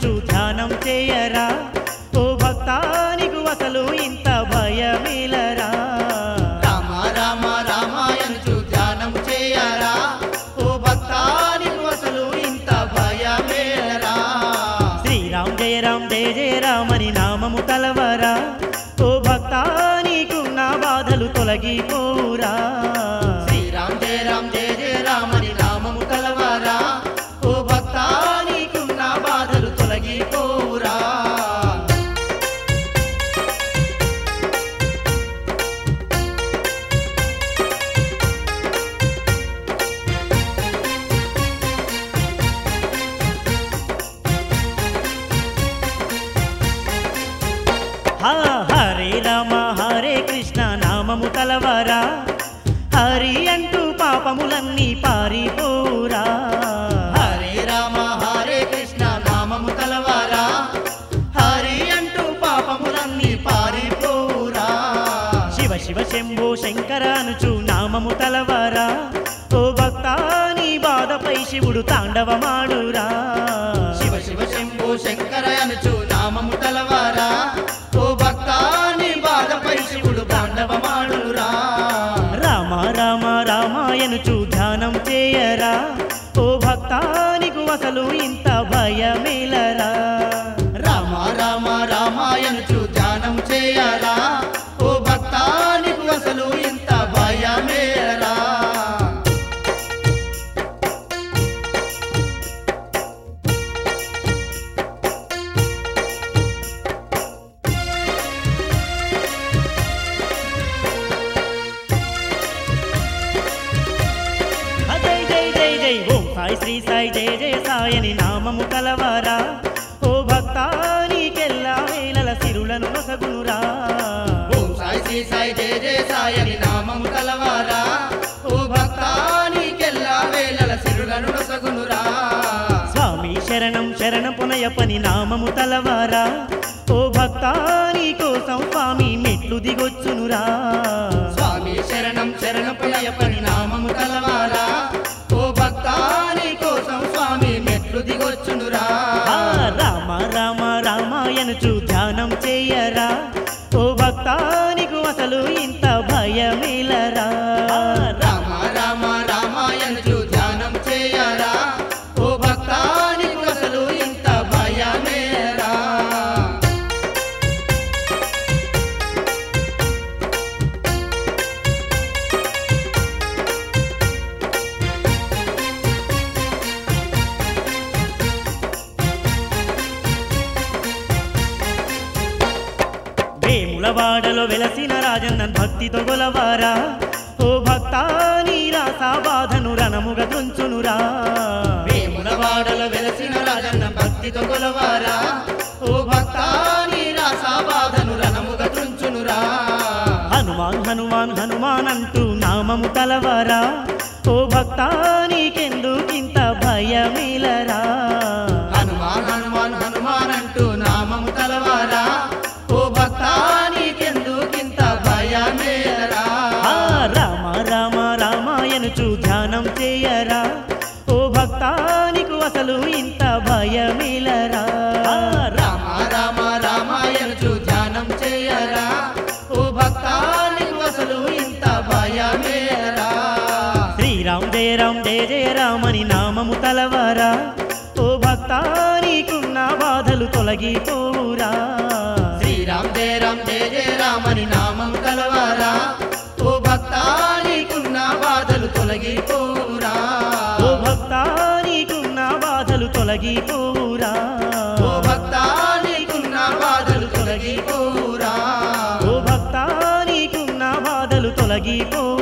రామాయనుచు ధ్యానం చేయరా ఓ భక్తానికి అసలు ఇంత భయమేలరా రామ రామ రామాయణు ధ్యానం చేయరా ఓ భక్తానికి అసలు ఇంత భయమేరా శ్రీరామ్ జయ రామ్ జయ జయ రామని నామము తలవరా ఓ భక్తానికున్న బాధలు తొలగిపోరా శ్రీరామ్ జయ రామ్ జయ జయ రామని నామము కలవరా ఓ భక్తానికున్న బాధలు తొలగిపోరా హా హరే రామ హరే కృష్ణ నామము తలవరా హరి అంటూ పాపములన్నీ పారిపోరా హరే రామ హరే కృష్ణ నామము కలవరా హరి అంటూ పాపములన్నీ పారిపోరా శివ శివ శంభో శంకర అనుచు నామము తలవరా ఓ భక్తాని బాధపై శివుడు తాండవమాడురా శివ శివ శంభో శంకర అనుచు నామము కలవరా ఓ భక్తాని బాధపై శివుడు తాండవమాడురా రామ రామ రామాయనుచు ధ్యానం చేయరా ఓ భక్తానికి అసలు ఇంత భయమేలరా రామ రామ రామాయణు ధ్యానం చేయరా ఓ భక్తానికి అసలు ఇంత భయమేరా జై జై జై జై ఓం సాయి శ్రీ సాయి జయ జయ సాయని నామము కలవరా ఓ భక్తానికెల్లా వేలల సిరులను నొసగునురా ఓం సాయి శ్రీ సాయి జయ జయ సాయని నామము కలవారా ఓ భక్తానికెల్లా వేళల సిరులను నొసగునురా స్వామి శరణం శరణ పునయపని నామము తలవరా ఓ భక్తాని కోసం స్వామి మెట్లు దిగొచ్చునురా స్వామి శరణం శరణపులయపని నామము కలవారా ఓ భక్తాని కోసం స్వామి మెట్లు దిగొచ్చునురా ఆ రామ రామ రామాయణుచు ధ్యానం చేయరా ఓ భక్తానికి అసలు ఇంత భయమేలరా రామ రామ రామాయణు ధ్యానం చేయరా ఓ భక్తానికి అసలు ఇంత భయమేరా వేములవాడలో వెలసిన రాజన్నన్ భక్తితో గొలవారా ఓ భక్తాని రాసా బాధను రణముగా తుంచునురా వేములవాడలో వెలసిన రాజన్న భక్తితో కొలవారా ఓ భక్తాని రాసా బాధను రణముగా తుంచునురా హనుమాన్ హనుమాన్ హనుమాన్ అంటూ నామము తలవరా ఓ భక్తానికెందుకింత భయమేలరా హనుమాన్ హనుమాన్ హనుమాన్ అంటూ నామము తలవారా ఓ భక్తానికెందుకింత భయమేరా ఆ రామ రామ రామాయణుచు ధ్యానం చేయరా ఓ భక్తానికి అసలు ఇంత భయమేలరా ఆ రామ రామ రామాయణు ధ్యానం చేయరా ఓ భక్తానికి అసలు ఇంత భయమేరా శ్రీరామ్ జయ రామ్ జయ జయ రామని నామము తలవరా ఓ భక్తానికున్న బాధలు తొలగిపోరా శ్రీరామ్ జయ రామ్ జయ జయ రామని నామం కలవారా ఓ భక్తానికున్న బాధలు తొలగిపోరా ఓ భక్తానికున్న బాధలు తొలగిపోరా ఓ భక్తానికున్న బాధలు తొలగిపోరా ఓ భక్తానికున్న బాధలు తొలగిపో